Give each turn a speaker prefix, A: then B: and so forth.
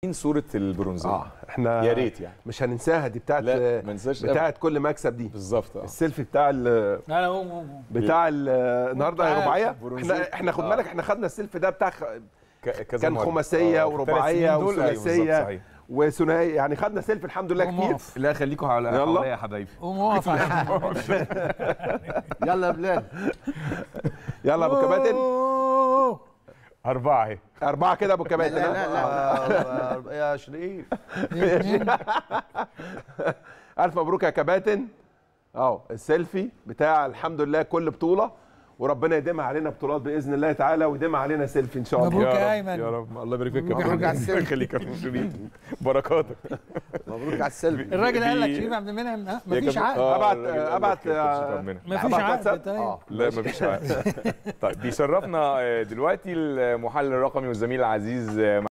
A: صوره البرونزيه
B: اه احنا
A: يا ريت يعني
B: مش هننساها دي بتاعت
A: لا ما ننساش
B: بتاعت كل مكسب دي
A: بالظبط اه
B: السيلفي بتاع ال-
C: لا لا قوم قوم قوم.
B: بتاع ال- النهارده
C: تعال.
B: رباعيه
A: برونزية.
B: احنا احنا خد
A: آه.
B: بالك احنا خدنا السيلفي ده بتاع خ-
A: ك- كذا
B: كان
A: مرة.
B: خماسيه
A: آه، في الثلاث
B: ورباعيه
A: سنين دول، أيوة، بالظبط،
B: وثلاثيه
A: صحيح.
B: وثنائيه يعني خدنا سيلفي الحمد لله
C: قوم
B: كتير
C: اقف
D: لا خليكم على
B: يلا.
D: حواليا يا حبايبي
C: قوم اقف عشان
E: يلا يا بلال
B: يلا يا ابو كباتن
C: أوه.
A: اربعه اهي
B: اربعه كده يا ابو
E: لا
B: كباتن
E: لا
B: ها؟
E: لا لا يا شريف
C: اتنين.
B: الف مبروك يا كباتن اهو السيلفي بتاع الحمد لله كل بطوله وربنا يديمها علينا بطولات باذن الله تعالى ويديمها علينا سيلفي ان شاء الله
C: مبروك
A: يا
C: يا
A: رب،
C: أيمن.
A: يا رب الله يبارك فيك
C: مبروك يا
A: محمد.
E: حبيبي.
A: الله يخليك يا أبو شريف بركاتك
E: مبروك على السلبي
C: الراجل قال لك
A: بي-
C: شريف عبد المنعم ها؟
A: يا
C: مفيش
A: كابتن-
C: عقد
A: آه،
B: أبعت-
A: الراجل قال
B: أبعت-
A: لك يا كابتن شريف منها.
C: مفيش
B: أبعت
C: عقد
B: واتساب؟
C: طيب
E: اه
A: لا مفيش عقد طيب بيشرفنا آه، دلوقتي المحلل الرقمي والزميل العزيز آه،